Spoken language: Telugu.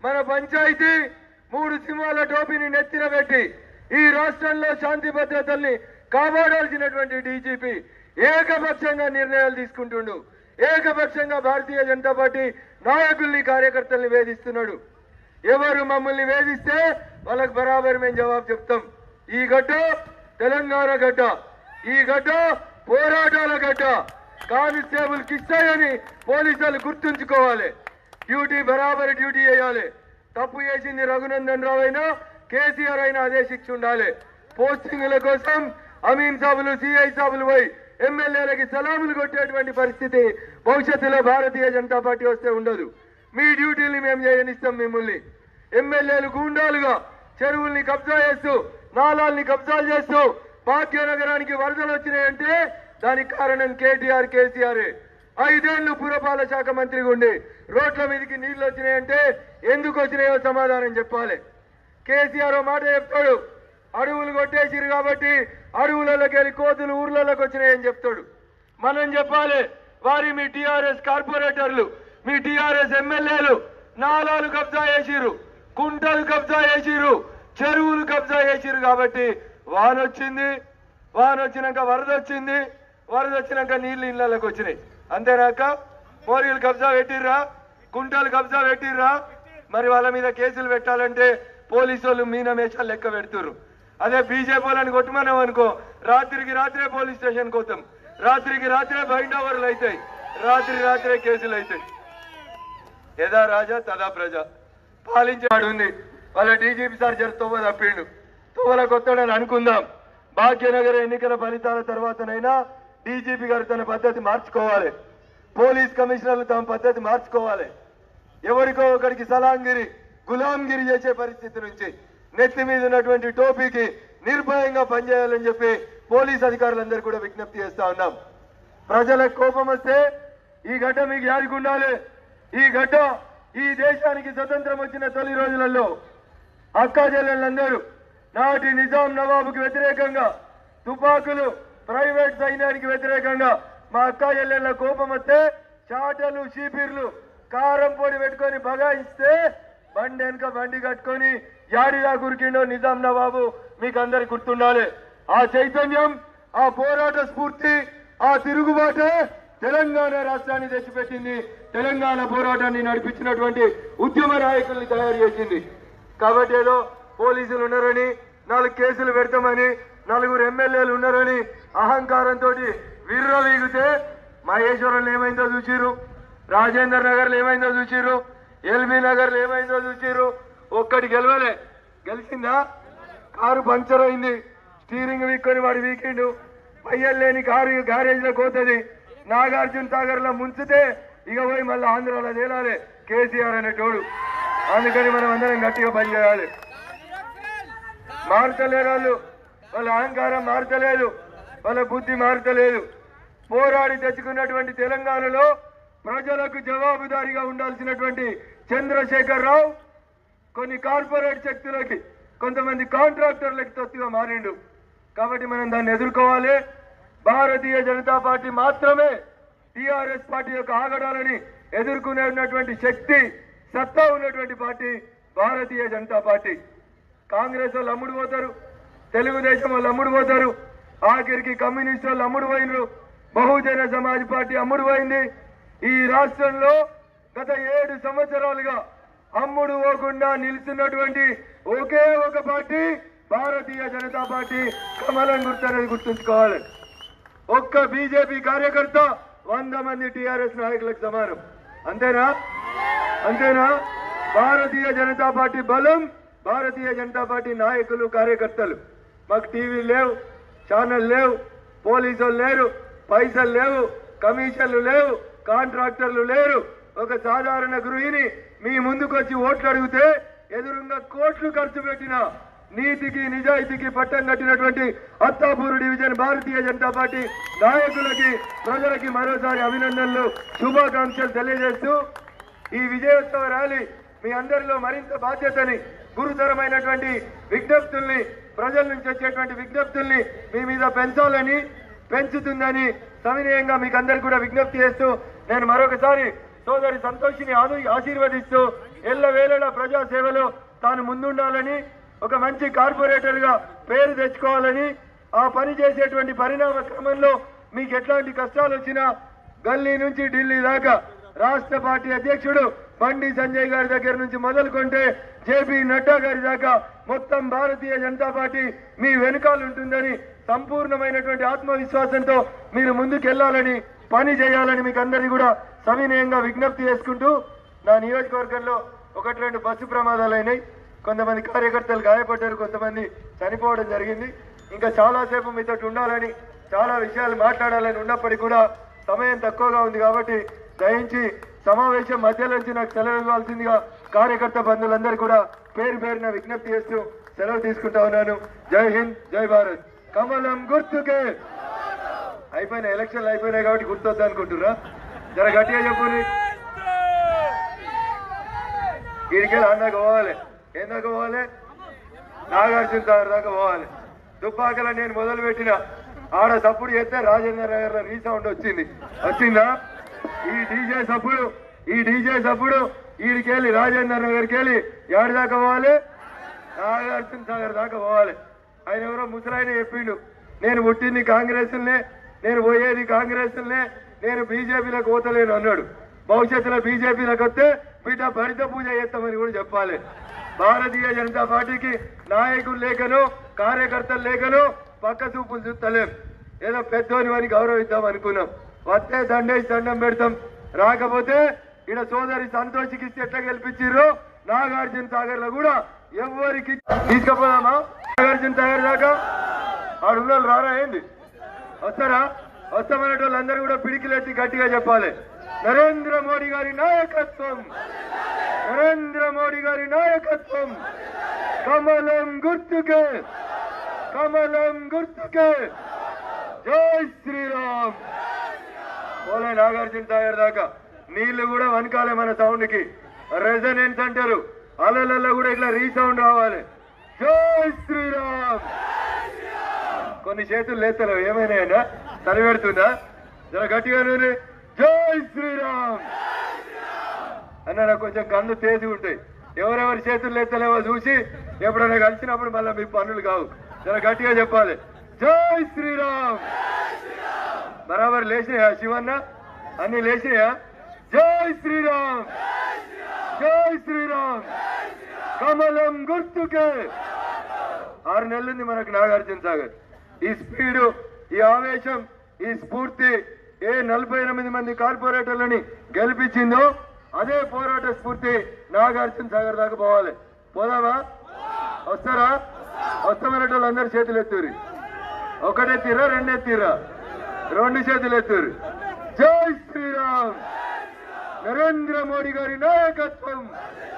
మన పంచాయతీ మూడు సింహాల టోపీని నెత్తిన పెట్టి ఈ రాష్ట్రంలో శాంతి భద్రతల్ని కాపాడాల్సినటువంటి డీజీపీ ఏకపక్షంగా నిర్ణయాలు తీసుకుంటుండు ఏకపక్షంగా భారతీయ జనతా పార్టీ నాయకుల్ని కార్యకర్తల్ని వేధిస్తున్నాడు ఎవరు మమ్మల్ని వేధిస్తే వాళ్ళకి బరాబర్ మేము జవాబు చెప్తాం ఈ గడ్డ తెలంగాణ గడ్డ ఈ గడ్డ పోరాటాల గడ్డ కానిస్టేబుల్ కిస్తాయని పోలీసులు గుర్తుంచుకోవాలి డ్యూటీ బరాబర్ డ్యూటీ చేయాలి తప్పు చేసింది రఘునందన్ రావు అయినా కేసీఆర్ అయినా అదే శిక్ష ఉండాలి పోస్టింగుల కోసం అమీన్ సాబులు సిఐ సాబులు పోయి ఎమ్మెల్యేలకి సలాములు కొట్టేటువంటి పరిస్థితి భవిష్యత్తులో భారతీయ జనతా పార్టీ వస్తే ఉండదు మీ డ్యూటీని మేము చేయనిస్తాం మిమ్మల్ని ఎమ్మెల్యేలు గూండాలుగా చెరువుల్ని కబ్జా చేస్తూ నాలాల్ని కబ్జాలు చేస్తూ భాగ్యనగరానికి వరదలు వచ్చినాయంటే దానికి కారణం కేటీఆర్ కేసీఆర్ ఐదేళ్లు పురపాలక శాఖ మంత్రిగా ఉండి రోడ్ల మీదకి నీళ్లు వచ్చినాయంటే ఎందుకు వచ్చినాయో సమాధానం చెప్పాలి కేసీఆర్ ఓ మాట చెప్తాడు అడవులు కొట్టేసిరు కాబట్టి అడవులలోకి వెళ్ళి కోతులు ఊర్లలోకి వచ్చినాయని చెప్తాడు మనం చెప్పాలి వారి మీ టిఆర్ఎస్ కార్పొరేటర్లు మీ టిఆర్ఎస్ ఎమ్మెల్యేలు నాలాలు కబ్జా చేసిరు కుంటలు కబ్జా చేసిరు చెరువులు కబ్జా చేసిరు కాబట్టి వాన వచ్చింది వాన వచ్చినాక వరద వచ్చింది వరద వచ్చినాక నీళ్లు ఇళ్ళకి వచ్చినాయి అంతేనాక మోరీలు కబ్జా పెట్టిర్రా కుంటలు కబ్జా పెట్టిర్రా మరి వాళ్ళ మీద కేసులు పెట్టాలంటే పోలీసు వాళ్ళు మీనమేషాలు లెక్క పెడుతుర్రు అదే బీజేపీ వాళ్ళని కొట్టమన్నాం అనుకో రాత్రికి రాత్రే పోలీస్ స్టేషన్కి పోతాం రాత్రికి రాత్రే బైండ్ ఓవర్లు అవుతాయి రాత్రి రాత్రే కేసులు అవుతాయి యథా రాజా తదా ప్రజ పాలించేవాడు ఉంది వాళ్ళ డీజీపీ సార్ జర తొవ్వ తప్పిండు తొవ్వల కొత్తడని అనుకుందాం భాగ్యనగర ఎన్నికల ఫలితాల తర్వాతనైనా డీజీపీ గారు తన పద్ధతి మార్చుకోవాలి పోలీస్ కమిషనర్లు తమ పద్ధతి మార్చుకోవాలి ఎవరికో ఒకరికి సలాంగిరి గులాంగిరి చేసే పరిస్థితి నుంచి నెత్తి మీద ఉన్నటువంటి టోపీకి నిర్భయంగా పనిచేయాలని చెప్పి పోలీస్ అధికారులందరూ కూడా విజ్ఞప్తి చేస్తా ఉన్నాం ప్రజలకు కోపం వస్తే ఈ గడ్డ మీకు యాదికి ఉండాలి ఈ గడ్డ ఈ దేశానికి స్వతంత్రం వచ్చిన తొలి రోజులలో అక్కా చెల్లెళ్ళందరూ నాటి నిజాం నవాబుకి వ్యతిరేకంగా తుపాకులు ప్రైవేట్ సైన్యానికి వ్యతిరేకంగా మా అక్కా చెల్లెళ్ళ కోపం వస్తే చాటలు షీపీర్లు కారం పొడి పెట్టుకొని బగాయిస్తే బండి వెనక బండి కట్టుకొని యాడిదా గురికిండో నిజాం నవాబు మీకు అందరికి గుర్తుండాలి ఆ చైతన్యం ఆ పోరాట స్ఫూర్తి ఆ తిరుగుబాటే తెలంగాణ రాష్ట్రాన్ని తెచ్చిపెట్టింది తెలంగాణ పోరాటాన్ని నడిపించినటువంటి ఉద్యమ నాయకుల్ని తయారు చేసింది కాబట్టి ఏదో పోలీసులు ఉన్నారని నాలుగు కేసులు పెడతామని నలుగురు ఎమ్మెల్యేలు ఉన్నారని అహంకారంతో వీగితే మహేశ్వరంలో ఏమైందో చూసిరు రాజేందర్ నగర్లో ఏమైందో చూసిరు ఎల్బీ నగర్లో ఏమైందో చూసిరు ఒక్కటి గెలవలే గెలిచిందా కారు పంక్చర్ అయింది స్టీరింగ్ వీక్కొని వాడు వీకిండు పయ్యలు లేని కారు గ్యారేజ్ లో పోతుంది నాగార్జున సాగర్ లో ముంచితే ఇక పోయి మళ్ళీ ఆంధ్రాలో తేలాలి కేసీఆర్ అనేటోడు అందుకని మనం అందరం గట్టిగా పనిచేయాలి మారుతలేరు వాళ్ళు వాళ్ళ అహంకారం మారుతలేదు వాళ్ళ బుద్ధి మారుతలేదు పోరాడి తెచ్చుకున్నటువంటి తెలంగాణలో ప్రజలకు జవాబుదారీగా ఉండాల్సినటువంటి చంద్రశేఖర్ రావు కొన్ని కార్పొరేట్ శక్తులకి కొంతమంది కాంట్రాక్టర్లకి తొత్తుగా మారిండు కాబట్టి మనం దాన్ని ఎదుర్కోవాలి భారతీయ జనతా పార్టీ మాత్రమే టిఆర్ఎస్ పార్టీ యొక్క ఆగడాలని ఎదుర్కొనే ఉన్నటువంటి శక్తి సత్తా ఉన్నటువంటి పార్టీ భారతీయ జనతా పార్టీ కాంగ్రెస్ వాళ్ళు అమ్ముడు పోతారు తెలుగుదేశం వాళ్ళు అమ్ముడు పోతారు ఆఖరికి కమ్యూనిస్ట్ వాళ్ళు అమ్ముడు పోయినరు బహుజన సమాజ్ పార్టీ అమ్ముడు పోయింది ఈ రాష్ట్రంలో గత ఏడు సంవత్సరాలుగా అమ్ముడు పోకుండా నిలుస్తున్నటువంటి ఒకే ఒక పార్టీ భారతీయ జనతా పార్టీ కమలం గుర్తనేది గుర్తుంచుకోవాలి ఒక్క బీజేపీ కార్యకర్త వంద మంది టిఆర్ఎస్ నాయకులకు సమానం అంతేనా అంతేనా భారతీయ జనతా పార్టీ బలం భారతీయ జనతా పార్టీ నాయకులు కార్యకర్తలు మాకు టీవీ లేవు ఛానల్ లేవు పోలీసులు లేరు పైసలు లేవు కమిషన్లు లేవు కాంట్రాక్టర్లు లేరు ఒక సాధారణ గృహిణి మీ ముందుకు వచ్చి ఓట్లు అడిగితే ఎదురుగా కోట్లు ఖర్చు పెట్టిన నీతికి నిజాయితీకి పట్టం కట్టినటువంటి అత్తాపూరు డివిజన్ భారతీయ జనతా పార్టీ నాయకులకి ప్రజలకి మరోసారి అభినందనలు శుభాకాంక్షలు తెలియజేస్తూ ఈ విజయోత్సవ ర్యాలీ మీ అందరిలో మరింత బాధ్యతని గురుతరమైనటువంటి విజ్ఞప్తుల్ని ప్రజల నుంచి వచ్చేటువంటి విజ్ఞప్తుల్ని మీ మీద పెంచాలని పెంచుతుందని సవినయంగా మీకు అందరికి కూడా విజ్ఞప్తి చేస్తూ నేను మరొకసారి సోదరి సంతోషిని ఆను ఆశీర్వదిస్తూ ఎల్లవేళలా ప్రజా సేవలో తాను ముందుండాలని ఒక మంచి కార్పొరేటర్ గా పేరు తెచ్చుకోవాలని ఆ పని చేసేటువంటి పరిణామ క్రమంలో మీకు ఎట్లాంటి కష్టాలు వచ్చినా గల్లీ నుంచి ఢిల్లీ దాకా రాష్ట్ర పార్టీ అధ్యక్షుడు బండి సంజయ్ గారి దగ్గర నుంచి మొదలుకొంటే జేపీ నడ్డా గారి దాకా మొత్తం భారతీయ జనతా పార్టీ మీ వెనుకాల ఉంటుందని సంపూర్ణమైనటువంటి ఆత్మవిశ్వాసంతో మీరు ముందుకెళ్లాలని పని చేయాలని మీకు అందరికీ కూడా సవినయంగా విజ్ఞప్తి చేసుకుంటూ నా నియోజకవర్గంలో ఒకటి రెండు బస్సు ప్రమాదాలు అయినాయి కొంతమంది కార్యకర్తలు గాయపడ్డారు కొంతమంది చనిపోవడం జరిగింది ఇంకా చాలాసేపు మీతో ఉండాలని చాలా విషయాలు మాట్లాడాలని ఉన్నప్పటికీ కూడా సమయం తక్కువగా ఉంది కాబట్టి దయించి సమావేశం మధ్యలో నుంచి నాకు సెలవు ఇవ్వాల్సిందిగా కార్యకర్త బంధువులందరూ కూడా పేరు పేరున విజ్ఞప్తి చేస్తూ సెలవు తీసుకుంటా ఉన్నాను జై హింద్ జై భారత్ కమలం గుర్తుకే అయిపోయిన ఎలక్షన్లు అయిపోయినాయి కాబట్టి గుర్తొద్దు అనుకుంటున్నా జర గట్టిగా చెప్పుని వీడికెళ్ళి అన్నాక పోవాలి ఏం దాకా పోవాలి నాగార్జున సాగర్ దాకా పోవాలి దుబ్బాకల నేను మొదలు పెట్టిన ఆడ సప్పుడు చేస్తే రాజేంద్ర నగర్ లో రీసౌండ్ వచ్చింది వచ్చిందా ఈ డీజే సప్పుడు ఈ డీజే సప్పుడు ఈడికెళ్ళి రాజేంద్ర నగర్కి వెళ్ళి ఏడు దాకా పోవాలి నాగార్జున సాగర్ దాకా పోవాలి ఆయన ఎవరో ముసలాయన చెప్పిండు నేను పుట్టింది కాంగ్రెస్లనే నేను పోయేది కాంగ్రెస్లనే నేను బీజేపీలకు పోతలేను అన్నాడు భవిష్యత్తులో బీజేపీలకు వస్తే బిడ్డ భరిత పూజ చేస్తామని కూడా చెప్పాలి భారతీయ జనతా పార్టీకి నాయకులు లేకను కార్యకర్తలు లేకను పక్క చూపులు చూస్తలేం ఏదో పెద్దోని అని గౌరవిద్దాం అనుకున్నాం వస్తే దండేసి దండం పెడతాం రాకపోతే ఈడ సోదరి సంతోషికి ఇస్తే ఎట్లా గెలిపించారు నాగార్జున సాగర్ లో కూడా ఎవరికి తీసుకుపోదామా నాగార్జున సాగర్ దాకా ఆడున్న వాళ్ళు రారా ఏంది వస్తారా వస్తామనే వాళ్ళందరూ కూడా పిడికిలెత్తి గట్టిగా చెప్పాలి నరేంద్ర మోడీ గారి నాయకత్వం నరేంద్ర మోడీ గారి నాయకత్వం కమలం గుర్తుకే కమలం గుర్తుకే జై శ్రీరామ్ పోలే నాగార్జున సాగర్ దాకా నీళ్లు కూడా వనకాలే మన సౌండ్ కి రెజనెన్స్ అంటారు అలలలో కూడా ఇట్లా రీసౌండ్ రావాలి జై శ్రీరామ్ కొన్ని చేతులు లేస్తలేవు ఏమైనా తల పెడుతుందా జర గట్టిగా నూనె జై శ్రీరామ్ అన్న నాకు కొంచెం కన్ను తేసి ఉంటాయి ఎవరెవరి చేతులు లేస్తలేవో చూసి ఎప్పుడైనా కలిసినప్పుడు మళ్ళీ మీ పనులు కావు జర గట్టిగా చెప్పాలి జై శ్రీరామ్ బరాబర్ లేచినాయా శివన్న అన్ని లేచినాయా జై శ్రీరామ్ జై శ్రీరామ్ కమలం గుర్తుకే ఆరు నెలలుంది మనకు నాగార్జున సాగర్ ఈ స్పీడు ఈ ఆవేశం ఈ స్ఫూర్తి ఏ నలభై ఎనిమిది మంది కార్పొరేటర్లని గెలిపించిందో అదే పోరాట స్ఫూర్తి నాగార్జున సాగర్ దాకా పోవాలి పోదామా వస్తారా వస్తామన్నట్టు వాళ్ళందరూ చేతులు ఎత్తురి ఒకటెత్తిరా రెండెత్తిరా రెండు చేతులు ఎత్తురు జై శ్రీరామ్ నరేంద్ర మోడీ గారి నాయకత్వం